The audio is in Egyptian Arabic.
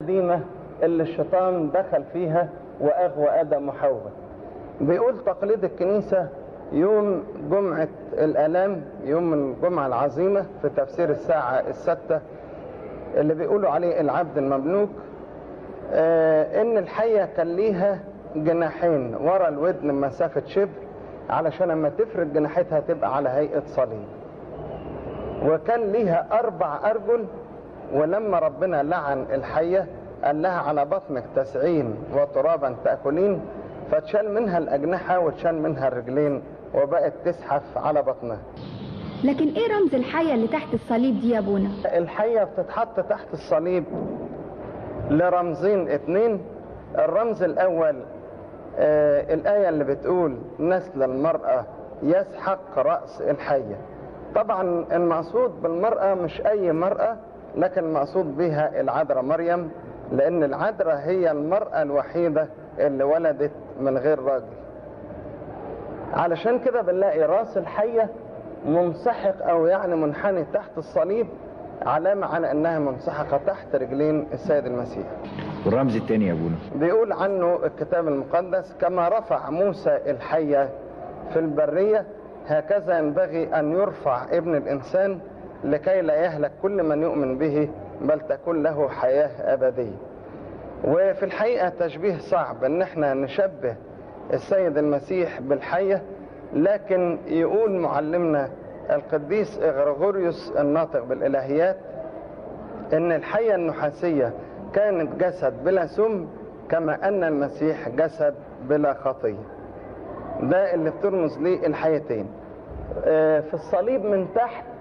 القديمة اللي الشيطان دخل فيها وأغوى آدم وحواء بيقول تقليد الكنيسة يوم جمعة الآلام يوم الجمعة العظيمة في تفسير الساعة الستة اللي بيقولوا عليه العبد المملوك آه إن الحية كان ليها جناحين ورا الودن مسافة شبر علشان لما تفرد جناحتها تبقى على هيئة صليب وكان ليها أربع أرجل ولما ربنا لعن الحية قال لها على بطنك تسعين وترابا تأكلين فتشال منها الأجنحة وتشال منها الرجلين وبقت تزحف على بطنها لكن ايه رمز الحية اللي تحت الصليب دي يا ابونا الحية بتتحط تحت الصليب لرمزين اتنين الرمز الأول آه الآية اللي بتقول نسل المرأة يسحق رأس الحية طبعا المقصود بالمرأة مش أي مرأة لكن المقصود بها العذراء مريم لأن العذراء هي المرأة الوحيدة اللي ولدت من غير راجل علشان كده بنلاقي راس الحية منسحق أو يعني منحني تحت الصليب علامة على أنها منسحقة تحت رجلين السيد المسيح والرمز التاني يا ابونا بيقول عنه الكتاب المقدس كما رفع موسى الحية في البرية هكذا ينبغي أن يرفع ابن الإنسان لكي لا يهلك كل من يؤمن به بل تكون له حياة أبدية وفي الحقيقة تشبيه صعب ان احنا نشبه السيد المسيح بالحية لكن يقول معلمنا القديس إغرغوريوس الناطق بالإلهيات ان الحية النحاسية كانت جسد بلا سم كما أن المسيح جسد بلا خطية ده اللي بترمز ليه الحيتين في الصليب من تحت